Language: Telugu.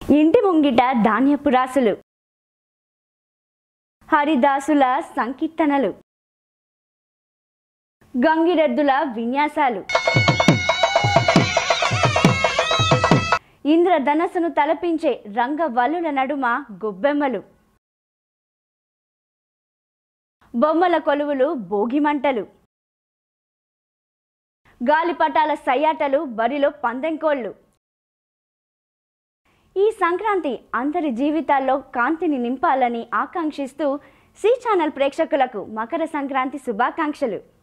ఇంటి ముంగిట ధాన్యపు రాసులు హరిదాసుల సంకీర్తనలు గంగిరెద్దుల విన్యాసాలు ఇంద్రధనస్సును తలపించే రంగవల్లుల నడుమ గొబ్బెమ్మలు బొమ్మల కొలువులు భోగిమంటలు గాలిపటాల సయ్యాటలు బరిలో పందెంకోళ్ళు ఈ సంక్రాంతి అందరి జీవితాల్లో కాంతిని నింపాలని ఆకాంక్షిస్తూ సి ఛానల్ ప్రేక్షకులకు మకర సంక్రాంతి శుభాకాంక్షలు